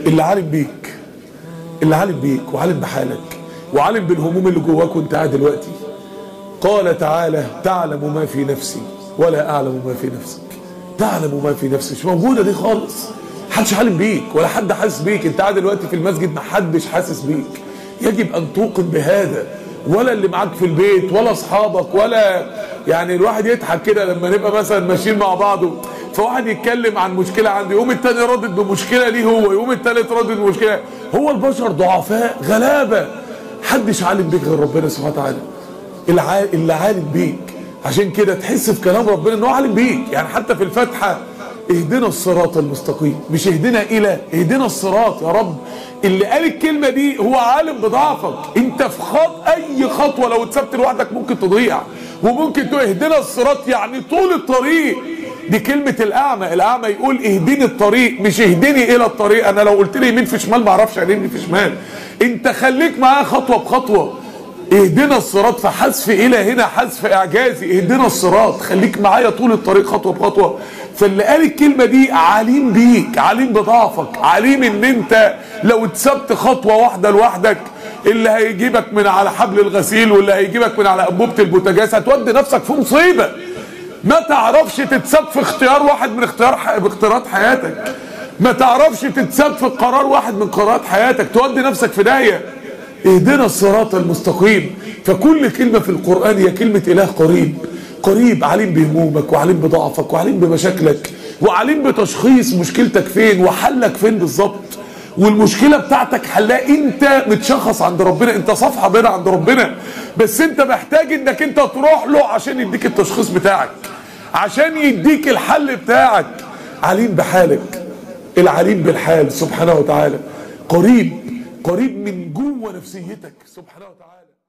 اللي عالم بيك اللي عالم بيك وعالم بحالك وعالم بالهموم اللي جواك وانت قاعد دلوقتي قال تعالى تعلم ما في نفسي ولا اعلم ما في نفسك تعلم ما في نفسي مش موجوده دي خالص محدش عالم بيك ولا حد حاسس بيك انت قاعد دلوقتي في المسجد محدش حاسس بيك يجب ان توقن بهذا ولا اللي معاك في البيت ولا اصحابك ولا يعني الواحد يضحك كده لما نبقى مثلا ماشيين مع بعض فواحد يتكلم عن مشكله عنده يقوم التاني رادد بمشكله ليه هو يقوم التالت رادد بمشكله هو البشر ضعفاء غلابه محدش عالم بيك غير ربنا سبحانه وتعالى الع- اللي عالم بيك عشان كده تحس في كلام ربنا ان هو عالم بيك يعني حتى في الفاتحه اهدنا الصراط المستقيم مش اهدنا الى اهدنا الصراط يا رب اللي قال الكلمه دي هو عالم بضعفك انت في خط اي خطوه لو اتسبت لوحدك ممكن تضيع وممكن تقول اهدنا الصراط يعني طول الطريق دي كلمة الأعمى، الأعمى يقول اهدني الطريق مش اهدني إلى الطريق، أنا لو قلت لي يمين في شمال ما أعرفش يعني يمين في شمال. أنت خليك معايا خطوة بخطوة. اهدنا الصراط فحذف الى هنا حذف اعجازي اهدنا الصراط خليك معايا طول الطريق خطوه بخطوه فاللي قال الكلمه دي عليم بيك عليم بضعفك عليم ان انت لو اتسبت خطوه واحده لوحدك اللي هيجيبك من على حبل الغسيل واللي هيجيبك من على انبوبه البوتاجاز هتودي نفسك في مصيبه ما تعرفش تتساب في اختيار واحد من اختيار ح... باختيارات حياتك ما تعرفش تتساب في قرار واحد من قرارات حياتك تودي نفسك في داهيه اهدنا الصراط المستقيم فكل كلمة في القرآن هي كلمة إله قريب قريب عليم بهمومك وعليم بضعفك وعليم بمشاكلك وعليم بتشخيص مشكلتك فين وحلك فين بالظبط والمشكلة بتاعتك حلها انت متشخص عند ربنا انت صفحة بيضاء عند ربنا بس انت محتاج انك انت تروح له عشان يديك التشخيص بتاعك عشان يديك الحل بتاعك عليم بحالك العليم بالحال سبحانه وتعالى قريب قريب من جوه نفسيتك سبحانه وتعالى